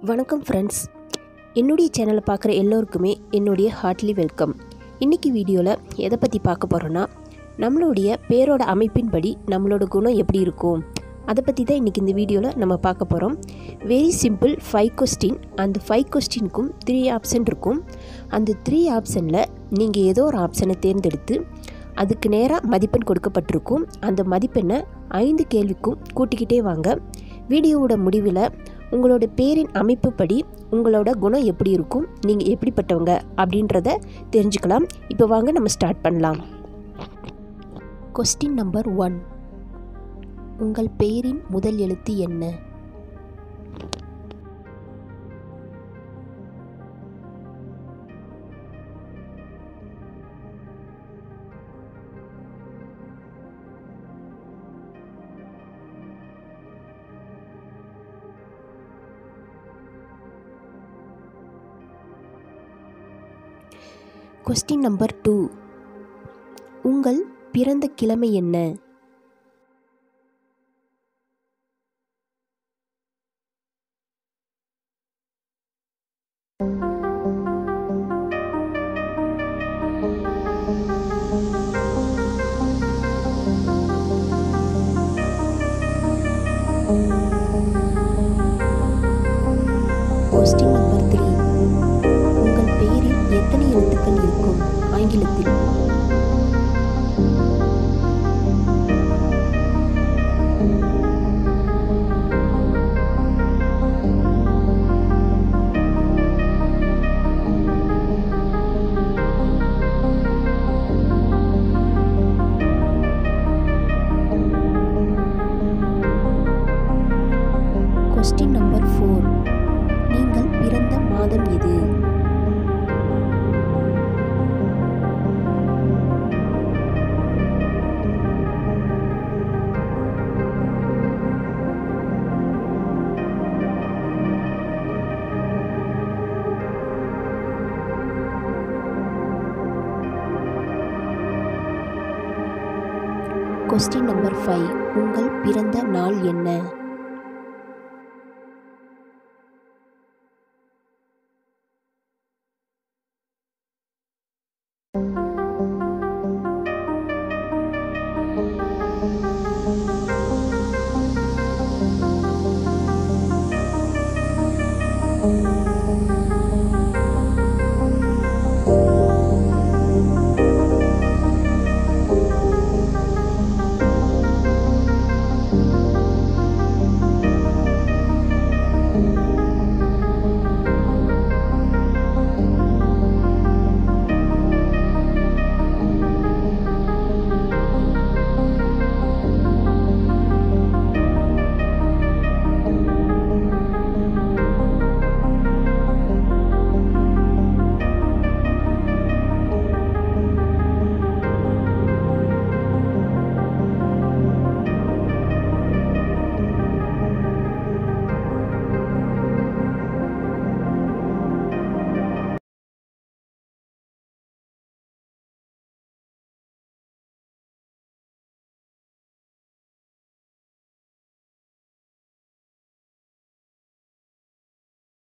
வணக்கம் ஃப்ரெண்ட்ஸ் என்னுடைய சேனலை பார்க்குற எல்லோருக்குமே என்னுடைய ஹார்ட்லி வெல்கம் இன்றைக்கி வீடியோவில் எதை பற்றி பார்க்க போகிறோன்னா நம்மளுடைய பேரோட அமைப்பின்படி நம்மளோட குணம் எப்படி இருக்கும் அதை பற்றி தான் இன்றைக்கி இந்த வீடியோவில் நம்ம பார்க்க போகிறோம் வெரி சிம்பிள் ஃபைவ் கொஸ்டின் அந்த ஃபைவ் கொஸ்டினுக்கும் த்ரீ ஆப்ஷன் இருக்கும் அந்த த்ரீ ஆப்ஷனில் நீங்கள் ஏதோ ஒரு ஆப்ஷனை தேர்ந்தெடுத்து அதுக்கு நேராக மதிப்பெண் கொடுக்கப்பட்டிருக்கும் அந்த மதிப்பெண்ணை ஐந்து கேள்விக்கும் கூட்டிக்கிட்டே வாங்க வீடியோவோட முடிவில் உங்களோட பேரின் அமைப்புப்படி உங்களோட குணம் எப்படி இருக்கும் நீங்கள் எப்படிப்பட்டவங்க அப்படின்றத தெரிஞ்சுக்கலாம் இப்போ வாங்க நம்ம ஸ்டார்ட் பண்ணலாம் கொஸ்டின் நம்பர் ஒன் உங்கள் பெயரின் முதல் எழுத்து என்ன கொஸ்டின் நம்பர் டூ உங்கள் பிறந்த கிழமை என்ன கொஸ்டின் நம்பர் த்ரீ உங்கள் பெயரில் எத்தனை எழுத்துக்கள் இருக்கும் ஆங்கிலத்தில் கொஸ்டின் நம்பர் ஃபோர் நீங்கள் பிறந்த மாதம் எது கொஸ்டின் நம்பர் ஃபைவ் உங்கள் பிறந்த நாள் என்ன